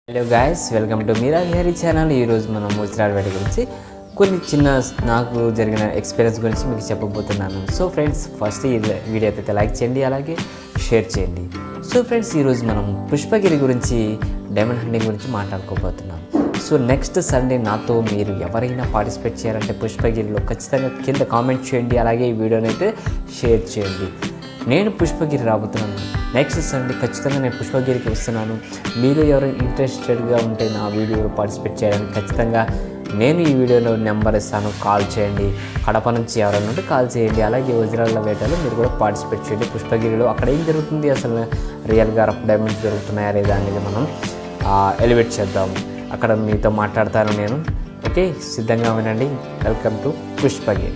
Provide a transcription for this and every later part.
hello guys welcome to Meera Vihari channel ఈరోజు మనం ముసిరాడు వేట గురించి కొన్ని చిన్న నాకు జరిగిన ఎక్స్పీరియన్స్ గురించి మీకు చెప్పబోతున్నాను సో ఫ్రెండ్స్ ఫస్ట్ ఈ వీడియో అయితే లైక్ చేయండి అలాగే షేర్ చేయండి సో ఫ్రెండ్స్ ఈరోజు మనం పుష్పగిరి గురించి డైమండ్ హండింగ్ గురించి మాట్లాడుకోబోతున్నాం సో నెక్స్ట్ సండే నాతో మీరు ఎవరైనా పార్టిసిపేట్ చేయాలంటే పుష్పగిరిలో ఖచ్చితంగా కింద కామెంట్ చేయండి అలాగే ఈ వీడియోని అయితే షేర్ చేయండి నేను పుష్పగిరి రాబోతున్నాను నెక్స్ట్ సండే ఖచ్చితంగా నేను పుష్పగిరికి వస్తున్నాను మీరు ఎవరైనా ఇంట్రెస్టెడ్గా ఉంటే నా వీడియోలో పార్టిసిపేట్ చేయడానికి ఖచ్చితంగా నేను ఈ వీడియోలో నెంబర్ ఇస్తాను కాల్ చేయండి కడప నుంచి ఎవరైనా ఉంటే కాల్ చేయండి అలాగే వజ్రాల వేటలో మీరు కూడా పార్టిసిపేట్ చేయండి పుష్పగిరిలో అక్కడ ఏం జరుగుతుంది అసలు రియల్గా రఫ్ డైమండ్స్ జరుగుతున్నాయా లేదా అనేది మనం ఎలివేట్ చేద్దాం అక్కడ మీతో మాట్లాడతాను నేను ఓకే సిద్ధంగా వినండి వెల్కమ్ టు పుష్పగిరి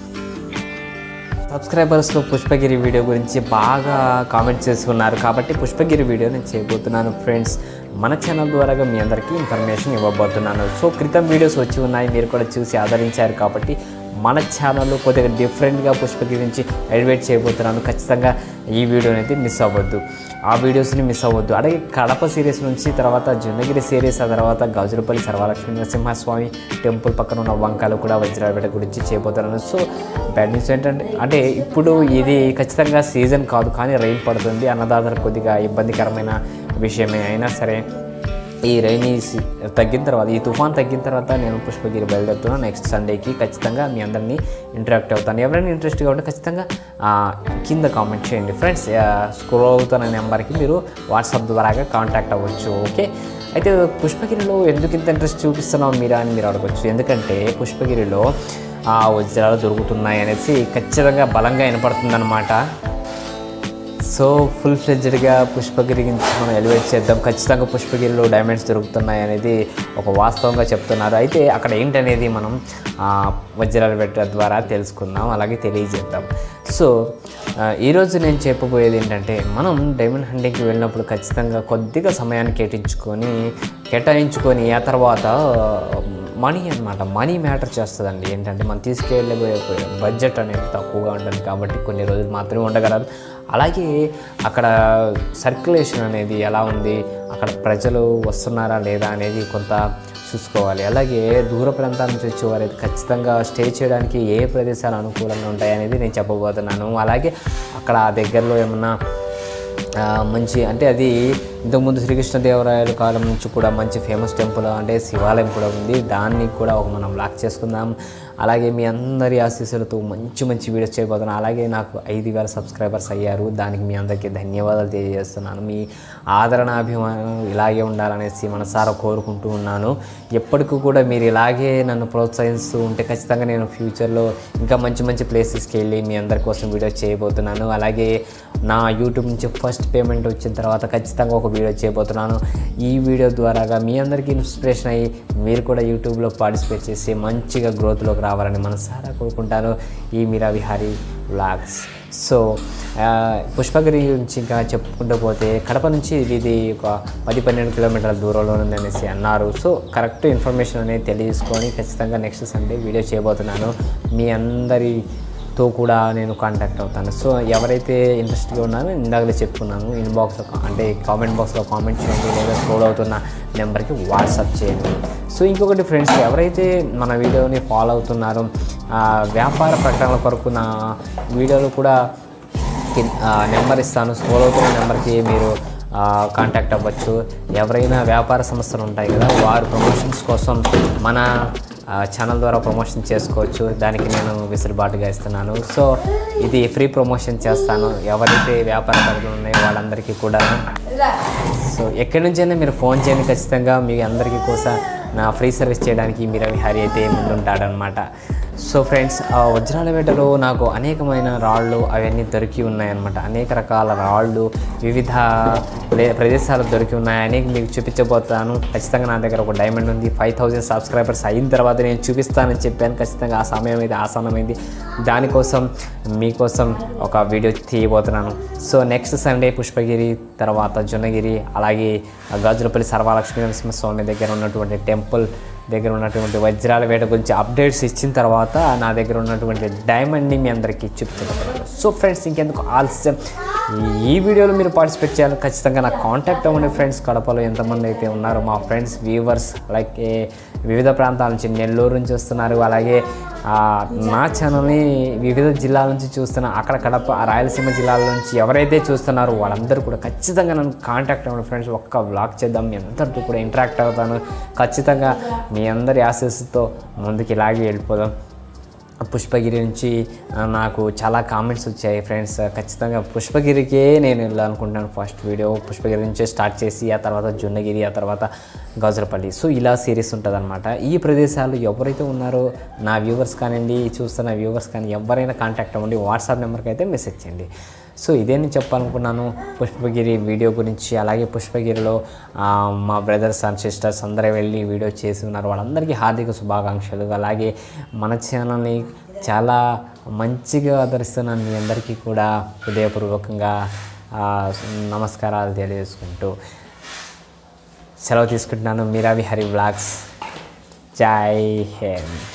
సబ్స్క్రైబర్స్లో పుష్పగిరి వీడియో గురించి బాగా కామెంట్ చేసుకున్నారు కాబట్టి పుష్పగిరి వీడియో నేను చేయబోతున్నాను ఫ్రెండ్స్ మన ఛానల్ ద్వారాగా మీ అందరికీ ఇన్ఫర్మేషన్ ఇవ్వబోతున్నాను సో క్రితం వీడియోస్ వచ్చి ఉన్నాయి మీరు కూడా చూసి ఆదరించారు కాబట్టి మన ఛానల్లో కొద్దిగా డిఫరెంట్గా పుష్పగిరి గురించి ఎలివేట్ చేయబోతున్నాను ఖచ్చితంగా ఈ వీడియోని అయితే మిస్ అవ్వద్దు ఆ వీడియోస్ని మిస్ అవ్వద్దు అలాగే కడప సిరీస్ నుంచి తర్వాత జున్నగిరి సిరీస్ ఆ తర్వాత గజులపల్లి సర్వలక్ష్మీ నరసింహస్వామి టెంపుల్ పక్కన ఉన్న వంకాలు కూడా వజ్రాపేట గురించి చేయబోతున్నాను సో బ్యాడ్ న్యూస్ ఏంటంటే అంటే ఇప్పుడు ఇది ఖచ్చితంగా సీజన్ కాదు కానీ రైన్ పడుతుంది అన్నదాతలకు కొద్దిగా ఇబ్బందికరమైన విషయమే అయినా సరే ఈ రైనీ సీ- తగ్గిన తర్వాత ఈ తుఫాన్ తగ్గిన తర్వాత నేను పుష్పగిరి బయలుదేరుతున్నాను నెక్స్ట్ సండేకి ఖచ్చితంగా మీ అందరినీ ఇంటరాక్ట్ అవుతాను ఎవరైనా ఇంట్రెస్ట్గా ఉంటే ఖచ్చితంగా ఆ, కింద కామెంట్ చేయండి ఫ్రెండ్స్ స్క్రోల్ అవుతున్న నెంబర్కి మీరు వాట్సాప్ ద్వారాగా కాంటాక్ట్ అవ్వచ్చు ఓకే అయితే పుష్పగిరిలో ఎందుకు ఇంత ఇంట్రెస్ట్ చూపిస్తున్నావు మీరా అని మీరు అడగచ్చు ఎందుకంటే పుష్పగిరిలో ఆ వజ్రాలు దొరుకుతున్నాయి అనేసి ఖచ్చితంగా బలంగా వినపడుతుందన్నమాట సో ఫుల్ ఫ్లెడ్జ్డ్గా పుష్పగిరి గురించి మనం ఎలివేట్ చేద్దాం ఖచ్చితంగా పుష్పగిరిలో డైమండ్స్ దొరుకుతున్నాయి అనేది ఒక వాస్తవంగా చెప్తున్నారు అయితే అక్కడ ఏంటనేది మనం ఆ, వజ్రాల పెట్ట ద్వారా తెలుసుకుందాం అలాగే తెలియజేద్దాం సో ఆ, ఈరోజు నేను చెప్పబోయేది ఏంటంటే మనం డైమండ్ హంటింగ్కి వెళ్ళినప్పుడు ఖచ్చితంగా కొద్దిగా సమయాన్ని కేటాయించుకొని కేటాయించుకొని ఆ తర్వాత మనీ అన్నమాట మనీ మ్యాటర్ చేస్తుందండి ఏంటంటే మనం తీసుకెళ్ళబోయే బడ్జెట్ అనేది తక్కువగా ఉంటుంది కాబట్టి కొన్ని రోజులు మాత్రమే ఉండగలదు అలాగే అక్కడ సర్క్యులేషన్ అనేది ఎలా ఉంది అక్కడ ప్రజలు వస్తున్నారా లేదా అనేది కొంత చూసుకోవాలి అలాగే దూర ప్రాంతాల నుంచి వచ్చేవారు అయితే ఖచ్చితంగా స్టే చేయడానికి ఏ ప్రదేశాలు అనుకూలంగా ఉంటాయి అనేది నేను చెప్పబోతున్నాను అలాగే అక్కడ ఆ దగ్గరలో ఏమన్నా ఆ, మంచి అంటే అది ఇంతకుముందు శ్రీకృష్ణదేవరాయల కాలం నుంచి కూడా మంచి ఫేమస్ టెంపుల్ అంటే శివాలయం కూడా ఉంది దాన్ని కూడా ఒక మనం లాక్ చేసుకుందాం అలాగే మీ అందరి ఆశీస్సులతో మంచి మంచి వీడియోస్ చేయబోతున్నాను అలాగే నాకు ఐదు వేల సబ్స్క్రైబర్స్ అయ్యారు దానికి మీ అందరికీ ధన్యవాదాలు తెలియజేస్తున్నాను మీ ఆదరణ అభిమానం ఇలాగే ఉండాలనేసి మనసారా కోరుకుంటూ ఉన్నాను ఎప్పటికీ కూడా మీరు ఇలాగే నన్ను ప్రోత్సహిస్తూ ఉంటే ఖచ్చితంగా నేను ఫ్యూచర్లో ఇంకా మంచి మంచి ప్లేసెస్కి వెళ్ళి మీ అందరి కోసం వీడియోస్ చేయబోతున్నాను అలాగే నా యూట్యూబ్ నుంచి ఫస్ట్ పేమెంట్ వచ్చిన తర్వాత ఖచ్చితంగా ఒక వీడియో చేయబోతున్నాను ఈ వీడియో ద్వారాగా మీ అందరికీ ఇన్స్పిరేషన్ అయ్యి మీరు కూడా యూట్యూబ్లో పార్టిసిపేట్ చేసి మంచిగా గ్రోత్లోకి రావాలని మనసారా కోరుకుంటాను ఈ మీరా విహారీ వ్లాగ్స్ సో ఆ, పుష్పగిరి గురించి ఇంకా చెప్పుకుంటూ పోతే కడప నుంచి ఇది ఒక పది పన్నెండు కిలోమీటర్ల దూరంలో ఉందనేసి అన్నారు సో కరెక్ట్ ఇన్ఫర్మేషన్ అనేది తెలియజేసుకొని ఖచ్చితంగా నెక్స్ట్ సండే వీడియో చేయబోతున్నాను మీ అందరితో కూడా నేను కాంటాక్ట్ అవుతాను సో ఎవరైతే ఇంట్రెస్ట్గా ఉన్నారో ఇందాకలే చెప్పుకున్నాను ఇన్బాక్స్లో అంటే కామెంట్ బాక్స్లో కామెంట్ చేయండి లేదా స్క్రోల్ అవుతున్న నెంబర్కి వాట్సాప్ చేయండి సో ఇంకొకటి ఫ్రెండ్స్ ఎవరైతే మన వీడియోని ఫాలో అవుతున్నారో ఆ, వ్యాపార ప్రకటనల కొరకు నా వీడియోలు కూడా కిన్- ఆ, నెంబర్ ఇస్తాను స్క్రోల్ అవుతున్న నెంబర్కి మీరు ఆ, కాంటాక్ట్ అవ్వచ్చు ఎవరైనా వ్యాపార సంస్థలు ఉంటాయి కదా వారు ప్రమోషన్స్ కోసం మన ఆ, ఛానల్ ద్వారా ప్రమోషన్ చేసుకోవచ్చు దానికి నేను వెసులుబాటుగా ఇస్తున్నాను సో ఇది ఫ్రీ ప్రమోషన్ చేస్తాను ఎవరైతే వ్యాపార పరిధులు ఉన్నాయో వాళ్ళందరికీ కూడా సో ఎక్కడి నుంచైనా మీరు ఫోన్ చేయండి ఖచ్చితంగా మీ అందరికీ కోసం నా ఫ్రీ సర్వీస్ చేయడానికి మీరా విహారీ అయితే ముందుంటాడనమాట సో ఫ్రెండ్స్ ఆ వజ్రాల వేటలో నాకు అనేకమైన రాళ్ళు అవన్నీ దొరికి ఉన్నాయన్నమాట అనేక రకాల రాళ్ళు వివిధ ప్రే- ప్రదేశాలు దొరికి ఉన్నాయని మీకు చూపించబోతాను ఖచ్చితంగా నా దగ్గర ఒక డైమండ్ ఉంది ఫైవ్ థౌజండ్ సబ్స్క్రైబర్స్ అయిన తర్వాత నేను చూపిస్తానని చెప్పాను ఖచ్చితంగా ఆ సమయం అయితే ఆసనమైంది దానికోసం మీకోసం ఒక వీడియో తీయబోతున్నాను సో నెక్స్ట్ సండే పుష్పగిరి తర్వాత జొన్నగిరి అలాగే గాజులపల్లి సర్వలక్ష్మీ నరసింహస్వామి దగ్గర ఉన్నటువంటి టెంపుల్ దగ్గర ఉన్నటువంటి వజ్రాల వేట గురించి అప్డేట్స్ ఇచ్చిన తర్వాత నా దగ్గర ఉన్నటువంటి డైమండ్ని మీ అందరికీ చూపించబోతున్నాను సో ఫ్రెండ్స్ ఇంకెందుకు ఆలస్యం ఈ వీడియోలో మీరు పార్టిసిపేట్ చేయాలి ఖచ్చితంగా నాకు కాంటాక్ట్ అవ్వండి ఫ్రెండ్స్ కడపలో ఎంతమంది అయితే ఉన్నారో మా ఫ్రెండ్స్ వ్యూవర్స్ లైక్ వివిధ ప్రాంతాల నుంచి నెల్లూరు నుంచి వస్తున్నారు అలాగే ఆ, నా ఛానల్ని వివిధ జిల్లాల నుంచి చూస్తున్న అక్కడ కడప రాయలసీమ జిల్లాల నుంచి ఎవరైతే చూస్తున్నారో వాళ్ళందరూ కూడా ఖచ్చితంగా నన్ను కాంటాక్ట్ అవ్వండి ఫ్రెండ్స్ ఒక్క బ్లాగ్ చేద్దాం మీ అందరితో కూడా ఇంటరాక్ట్ అవుతాను ఖచ్చితంగా మీ అందరి ఆశీస్సుతో ముందుకు ఇలాగే వెళ్ళిపోదాం పుష్పగిరి నుంచి ఆ, నాకు చాలా కామెంట్స్ వచ్చాయి ఫ్రెండ్స్ ఖచ్చితంగా పుష్పగిరికే నేను వెళ్ళాలనుకుంటున్నాను ఫస్ట్ వీడియో పుష్పగిరి నుంచే స్టార్ట్ చేసి ఆ తర్వాత జొన్నగిరి ఆ తర్వాత గౌజరపల్లి సో ఇలా సిరీస్ ఉంటుందన్నమాట ఈ ప్రదేశాలు ఎవరైతే ఉన్నారో నా వ్యూవర్స్ కానివ్వండి చూస్తున్న వ్యూవర్స్ కానీ ఎవరైనా కాంటాక్ట్ అవ్వండి వాట్సాప్ నెంబర్కి అయితే మెసేజ్ చేయండి సో ఇదే నేను చెప్పాలనుకున్నాను పుష్పగిరి వీడియో గురించి అలాగే పుష్పగిరిలో ఆ, మా బ్రదర్స్ అండ్ సిస్టర్స్ అందరూ వెళ్ళి వీడియో చేసి ఉన్నారు వాళ్ళందరికీ హార్దిక శుభాకాంక్షలు అలాగే మన ఛానల్ని చాలా మంచిగా ఆదరిస్తున్న మీ అందరికీ కూడా హృదయపూర్వకంగా ఆ, నమస్కారాలు తెలియజేసుకుంటూ సెలవు తీసుకుంటున్నాను మీరా విహరి బ్లాగ్స్ జై హింద్